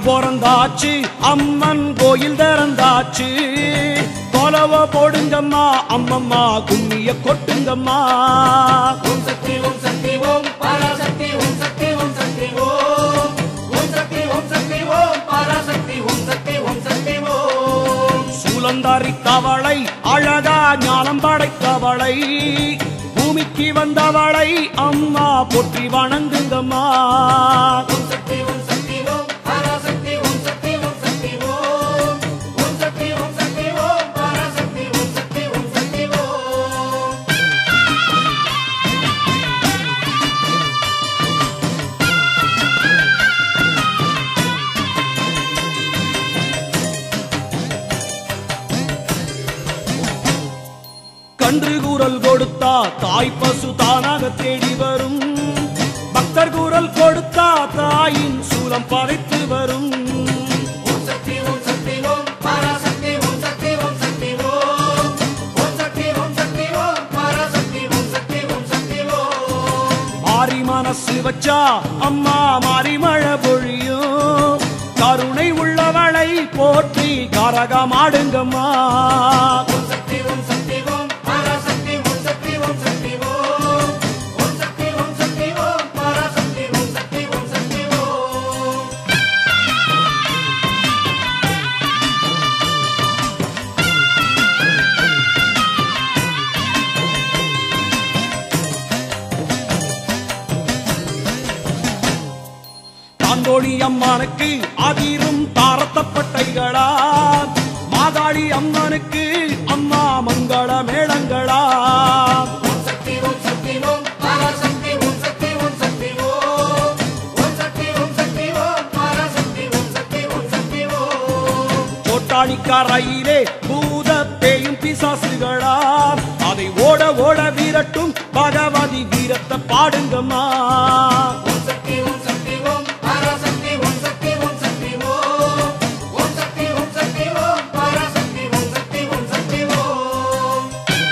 பிறந்தாச்சு அம்மன் கோயில் திறந்தாச்சு கொலவ போடுங்கம்மா அம்மம்மா கும்மிய கொட்டுங்கம்மா ஓம் சக்தி ஓம் சக்தி ஓம் பராசக்தி ஓம் சக்தி ஓம் சக்தி ஓம் ஓம் சக்தி ஓம் சக்தி ஓம் பராசக்தி ஓம் சக்தி ஓம் சக்தி ஓம் சூலந்தாரி கவளை அழகா ஞானம் படைத்தவளை பூமிக்கு வந்தவளை அம்மா போற்றி வணங்குங்கம்மா ஓம் சக்தி ஓம் சக்தி ஓம் பராசக்தி ஓம் சக்தி ஓம் சக்தி ஓம் ஓம் சக்தி ஓம் சக்தி ஓம் பராசக்தி ஓம் சக்தி ஓம் சக்தி ஓம் கன்று கூறல் கொடுத்தா தாய் பசு தானாக தேடி வரும் பக்தர் கூறல் கொடுத்தா தாயின் சூலம் பறைத்து வரும் ஓம் சக்தி ஓம் சக்தி ஓம் பராசக்தி ஓம் சக்தி ஓம் சக்தி ஓம் ஓம் சக்தி ஓம் சக்தி ஓம் பராசக்தி ஓம் சக்தி ஓம் சக்தி ஓம் மாறி மனசு வச்சா அம்மா மாறி மழை பொழியும் கருணை உள்ளவளை போற்றி கரகமாடுங்கம்மா ஓம் சக்தி ஓம் சக்தி ஓம் பராசக்தி ஓம் சக்தி ஓம் சக்தி ஓம் ஓம் சக்தி ஓம் சக்தி ஓம் பராசக்தி ஓம் சக்தி ஓம் சக்தி ஓம் தாந்தோழி அம்மனுக்கு அதிரும் தாரத்தப்பட்டைகளா மாதாளி அம்மனுக்கு அம்மா மங்கள மேளங்களா ஓம் சக்தி ஓம் சக்தி ஓம் பராசக்தி ஓம் சக்தி ஓம் சக்தி ஓம் ஓம் சக்தி ஓம் சக்தி ஓம் பராசக்தி ஓம் சக்தி ஓம் சக்தி ஓம் கோட்டாளிக்காரையிலே பூத பேயும் பிசாசுகளா அதை ஓட ஓட வீரட்டும் பகவதி வீரத்தை பாடுங்கம்மா ஓம் சக்தி ஓம் சக்தி ஓம் பராசக்தி ஓம் சக்தி ஓம் சக்தி ஓம் ஓம் சக்தி ஓம் சக்தி ஓம் பராசக்தி ஓம் சக்தி ஓம் சக்தி ஓம்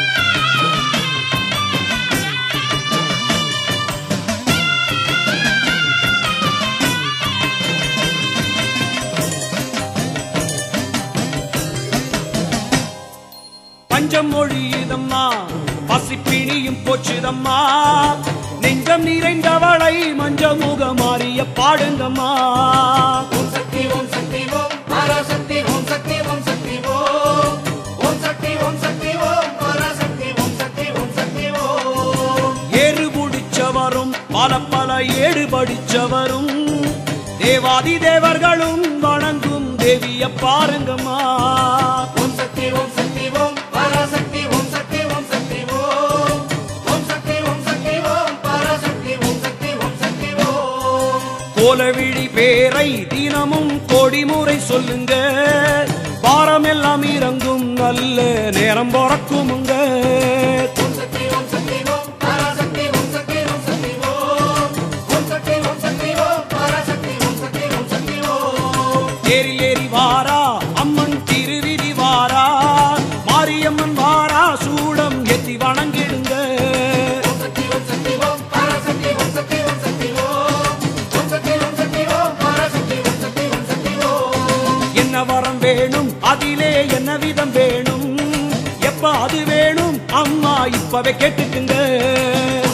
பஞ்சம் மொழியுதம்மா பசிப்பிணியும் போச்சுதம்மா நெஞ்சம் நிறைந்தவளை மஞ்ச முகமாறிய பாடுங்கம்மா ஓம் சக்தி ஓம் சக்தி ஓம் பராசக்தி ஓம் சக்தி ஓம் சக்தி ஓம் ஓம் சக்தி ஓம் சக்தி ஓம் பராசக்தி ஓம் சக்தி ஓம் சக்தி ஓம் ஏறு பிடிச்சவரும் பல பல ஏடு படிச்சவரும் தேவாதி தேவர்களும் வணங்கும் தேவிய பாருங்கம்மா ஓம் சக்தி ஓம் சக்தி ஓம் பராசக்தி ஓம் சக்தி ஓம் சக்தி ஓம் ஓம் சக்தி ஓம் சக்தி ஓம் பராசக்தி ஓம் சக்தி ஓம் சக்தி ஓம் கோலவிழி பேரை தினமும் கோடிமுறை சொல்லுங்க பாரமெல்லாம் இறங்கும் நல்ல நேரம் பிறக்குமுங்க ஓம் சக்தி ஓம் சக்தி ஓம் பராசக்தி ஓம் சக்தி ஓம் சக்தி ஓம் ஓம் சக்தி ஓம் சக்தி ஓம் பராசக்தி ஓம் சக்தி ஓம் சக்தி ஓம் ஏறி ஏறி வாரா அம்மன் திருவிதி வாரா மாரியம்மன் வாரா சூடம் எத்தி வணங்கிடுங்க ஓம் சக்தி ஓம் சக்தி ஓம் பராசக்தி ஓம் சக்தி ஓம் சக்தி ஓம் ஓம் சக்தி ஓம் சக்தி ஓம் பராசக்தி ஓம் சக்தி ஓம் சக்தி ஓம் என்ன வரம் வேணும் அதிலே என்ன விதம் வேணும் எப்ப அது வேணும் அம்மா இப்பவே கேட்டுக்குங்க